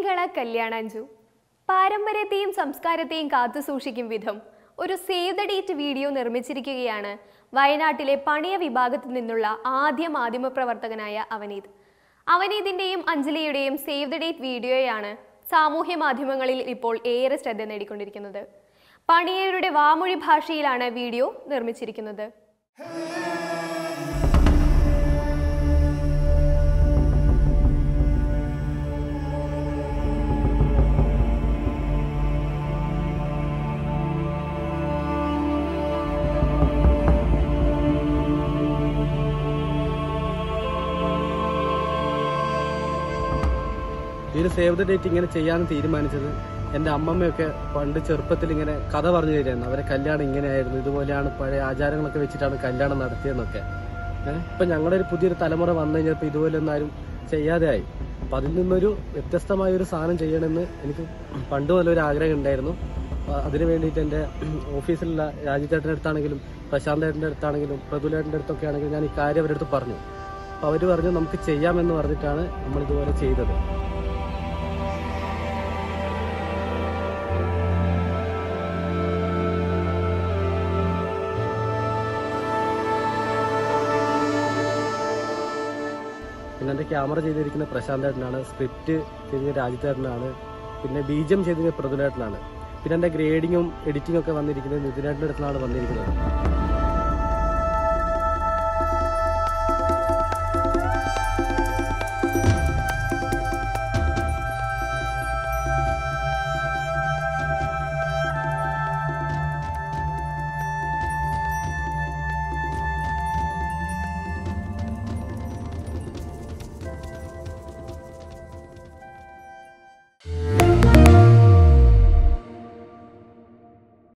പെരിങ്കള കല്യാണാഞ്ചു പാരമ്പര്യത്തെയും സംസ്കാരത്തെയും കാത്തു സൂക്ഷിക്കും വിധം ഒരു സേവ് ദ ഡേറ്റ് വീഡിയോ നിർമ്മിച്ചിരിക്കുകയാണ് വയനാട്ടിലെ പണിയ വിഭാഗത്തിൽ നിന്നുള്ള ആദ്യ മാധ്യമപ്രവർത്തകനായ അവനീത് അവനീതിന്റെയും അഞ്ജലിയുടെയും സേവ് ദ ഡേറ്റ് വീഡിയോയാണ് സാമൂഹ്യ മാധ്യമങ്ങളിൽ ഇപ്പോൾ ഏറെ ശ്രദ്ധ നേടിക്കൊണ്ടിരിക്കുന്നത് പണിയരുടെ വാമൊഴി ഭാഷയിലാണ് വീഡിയോ നിർമ്മിച്ചിരിക്കുന്നത് ഈ ഒരു സേവ് ദ ഡേറ്റ് ഇങ്ങനെ ചെയ്യാൻ തീരുമാനിച്ചത് എൻ്റെ അമ്മമ്മയൊക്കെ പണ്ട് ചെറുപ്പത്തിൽ ഇങ്ങനെ കഥ പറഞ്ഞു തരുമായിരുന്നു അവരെ കല്യാണം ഇങ്ങനെയായിരുന്നു ഇതുപോലെയാണ് പഴയ ആചാരങ്ങളൊക്കെ വെച്ചിട്ടാണ് കല്യാണം നടത്തിയതെന്നൊക്കെ ഏഹ് ഇപ്പം ഞങ്ങളുടെ ഒരു പുതിയൊരു തലമുറ വന്നു കഴിഞ്ഞപ്പോൾ ഇതുപോലൊന്നും ആരും ചെയ്യാതെ ആയി അപ്പം അതിൽ നിന്നൊരു വ്യത്യസ്തമായ ഒരു സാധനം ചെയ്യണമെന്ന് എനിക്ക് പണ്ട് മുതൽ ഒരു ആഗ്രഹം ഉണ്ടായിരുന്നു അപ്പൊ അതിന് വേണ്ടിയിട്ട് എൻ്റെ ഓഫീസിലുള്ള രാജുചേട്ടൻ്റെ അടുത്താണെങ്കിലും പ്രശാന്ത് ഏട്ടൻ്റെ അടുത്താണെങ്കിലും പ്രതുലേട്ടൻ്റെ അടുത്തൊക്കെ ആണെങ്കിലും ഞാൻ ഈ കാര്യം അവരുടെ അടുത്ത് പറഞ്ഞു അപ്പോൾ അവർ പറഞ്ഞു നമുക്ക് ചെയ്യാമെന്ന് പറഞ്ഞിട്ടാണ് നമ്മൾ ഇതുപോലെ ചെയ്തത് പിന്നെ എൻ്റെ ക്യാമറ ചെയ്തിരിക്കുന്ന പ്രശാന്ത് ഏട്ടനാണ് സ്ക്രിപ്റ്റ് ചെയ്തിരിക്കുന്ന രാജിത്തേട്ടനാണ് പിന്നെ ബീജം ചെയ്തിരിക്കുന്ന പ്രതുലേട്ടനാണ് പിന്നെ എൻ്റെ ഗ്രേഡിങ്ങും എഡിറ്റിംഗും ഒക്കെ വന്നിരിക്കുന്നത് നിതിനേട്ടൻ്റെ അടുത്താണ് വന്നിരിക്കുന്നത്